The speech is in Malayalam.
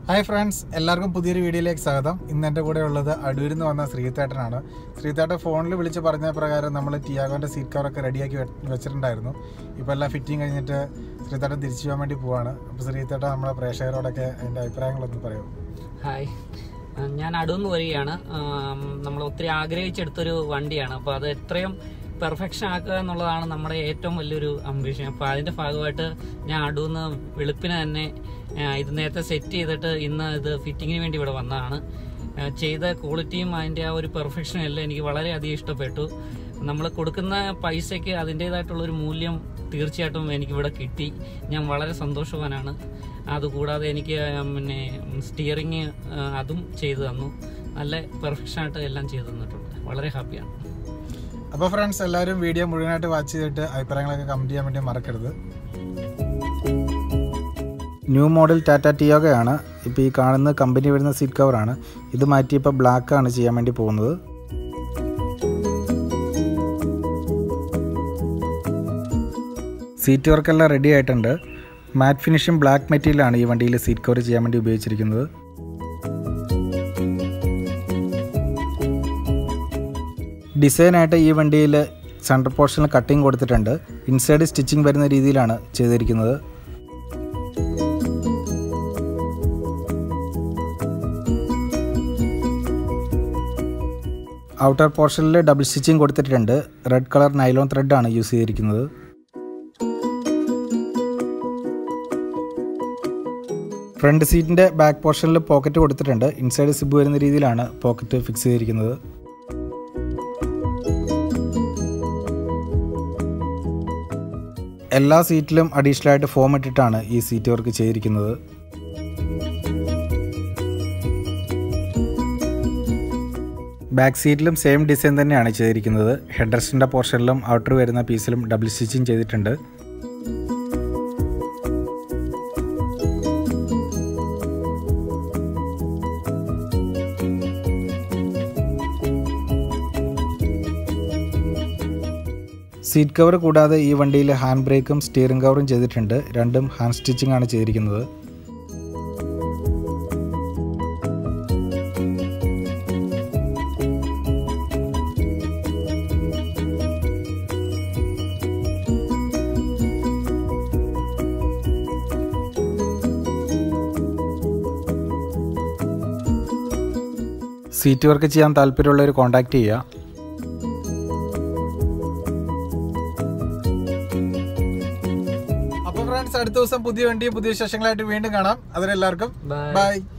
ഹായ് ഫ്രണ്ട്സ് എല്ലാവർക്കും പുതിയൊരു വീഡിയോയിലേക്ക് സ്വാഗതം ഇന്ന് എൻ്റെ കൂടെ ഉള്ളത് അടൂരിൽ നിന്ന് വന്ന ശ്രീതേട്ടനാണ് ശ്രീതേട്ടൻ ഫോണിൽ വിളിച്ച് പറഞ്ഞ പ്രകാരം നമ്മൾ ടിയാഗോൻ്റെ സീറ്റ് കവറൊക്കെ റെഡിയാക്കി വെ- വെച്ചിട്ടുണ്ടായിരുന്നു ഇപ്പോൾ എല്ലാം ഫിറ്റിംഗ് കഴിഞ്ഞിട്ട് ശ്രീതേട്ടൻ തിരിച്ചു പോകാൻ വേണ്ടി പോവാണ് അപ്പോൾ ശ്രീതേട്ടൻ നമ്മളെ പ്രേക്ഷകരോടൊക്കെ അതിൻ്റെ അഭിപ്രായങ്ങളൊന്ന് പറയും ഹായ് ആ, ഞാൻ അടുന്ന് വരികയാണ് ആം, നമ്മൾ ഒത്തിരി ആഗ്രഹിച്ചെടുത്തൊരു വണ്ടിയാണ് അപ്പോൾ അത് എത്രയും പെർഫെക്ഷൻ ആക്കുക എന്നുള്ളതാണ് നമ്മുടെ ഏറ്റവും വലിയൊരു അംബിഷൻ അപ്പോൾ അതിൻ്റെ ഭാഗമായിട്ട് ഞാൻ അടുന്ന് വെളുപ്പിന് തന്നെ ആ, ഇത് നേരത്തെ സെറ്റ് ചെയ്തിട്ട് ഇന്ന് ഇത് ഫിറ്റിങ്ങിന് വേണ്ടി ഇവിടെ വന്നതാണ് ആ, ചെയ്ത ക്വാളിറ്റിയും അതിൻ്റെ ആ ഒരു പെർഫെക്ഷനും എല്ലാം എനിക്ക് വളരെയധികം ഇഷ്ടപ്പെട്ടു നമ്മൾ കൊടുക്കുന്ന പൈസയ്ക്ക് അതിൻ്റേതായിട്ടുള്ളൊരു മൂല്യം തീർച്ചയായിട്ടും എനിക്കിവിടെ കിട്ടി ഞാൻ വളരെ സന്തോഷവാനാണ് അതുകൂടാതെ എനിക്ക് പിന്നെ സ്റ്റിയറിങ് അതും ചെയ്തു തന്നു നല്ല പെർഫെക്ഷനായിട്ട് എല്ലാം ചെയ്തു തന്നിട്ടുണ്ട് വളരെ ഹാപ്പിയാണ് അപ്പോൾ ഫ്രണ്ട്സ് എല്ലാവരും വീഡിയോ മുഴുവനായിട്ട് വാച്ച് ചെയ്തിട്ട് അഭിപ്രായങ്ങളൊക്കെ കമൻറ്റ് ചെയ്യാൻ വേണ്ടി മറക്കരുത് ന്യൂ മോഡൽ ടാറ്റ ടിയോഗയാണ് ഇപ്പോൾ ഈ കാണുന്ന കമ്പനി വരുന്ന സീറ്റ് കവറാണ് ഇത് മാറ്റി ഇപ്പോൾ ബ്ലാക്ക് ആണ് ചെയ്യാൻ വേണ്ടി പോകുന്നത് സീറ്റ് വർക്കെല്ലാം റെഡി ആയിട്ടുണ്ട് മാറ്റ് ഫിനിഷും ബ്ലാക്ക് മെറ്റീരിയലാണ് ഈ വണ്ടിയിൽ സീറ്റ് കവർ ചെയ്യാൻ വേണ്ടി ഉപയോഗിച്ചിരിക്കുന്നത് ഡിസൈനായിട്ട് ഈ വണ്ടിയിൽ സെൻട്രൽ പോർഷനിൽ കട്ടിങ് കൊടുത്തിട്ടുണ്ട് ഇൻസൈഡ് സ്റ്റിച്ചിങ് വരുന്ന രീതിയിലാണ് ചെയ്തിരിക്കുന്നത് ഔട്ടർ പോർഷനിൽ ഡബിൾ സ്റ്റിച്ചിങ് കൊടുത്തിട്ടുണ്ട് റെഡ് കളർ നൈലോൺ ത്രെഡാണ് യൂസ് ചെയ്തിരിക്കുന്നത് ഫ്രണ്ട് സീറ്റിൻ്റെ ബാക്ക് പോർഷനിൽ പോക്കറ്റ് കൊടുത്തിട്ടുണ്ട് ഇൻസൈഡ് സിബ് വരുന്ന രീതിയിലാണ് പോക്കറ്റ് ഫിക്സ് ചെയ്തിരിക്കുന്നത് എല്ലാ സീറ്റിലും അഡീഷണൽ ആയിട്ട് ഫോം ഇട്ടിട്ടാണ് ഈ സീറ്റ് വർക്ക് ചെയ്തിരിക്കുന്നത് ബാക്ക് സീറ്റിലും സെയിം ഡിസൈൻ തന്നെയാണ് ചെയ്തിരിക്കുന്നത് ഹെഡ്രസ്റ്റിൻ്റെ പോർഷനിലും ഔട്ടർ വരുന്ന പീസിലും ഡബിൾ സ്റ്റിച്ചിങ് ചെയ്തിട്ടുണ്ട് സീറ്റ് കവർ കൂടാതെ ഈ വണ്ടിയിൽ ഹാൻഡ് ബ്രേക്കും സ്റ്റിയറിംഗ് കവറും ചെയ്തിട്ടുണ്ട് രണ്ടും ഹാൻഡ് സ്റ്റിച്ചിങ് ആണ് ചെയ്തിരിക്കുന്നത് സീറ്റ് വർക്ക് ചെയ്യാൻ താല്പര്യമുള്ളവർ കോൺടാക്റ്റ് ചെയ്യുക അപ്പോൾ ഫ്രണ്ട്സ് അടുത്ത ദിവസം പുതിയ വണ്ടിയും പുതിയ വിശേഷങ്ങളായിട്ട് വീണ്ടും കാണാം അതിലെല്ലാവർക്കും Bye. ബൈ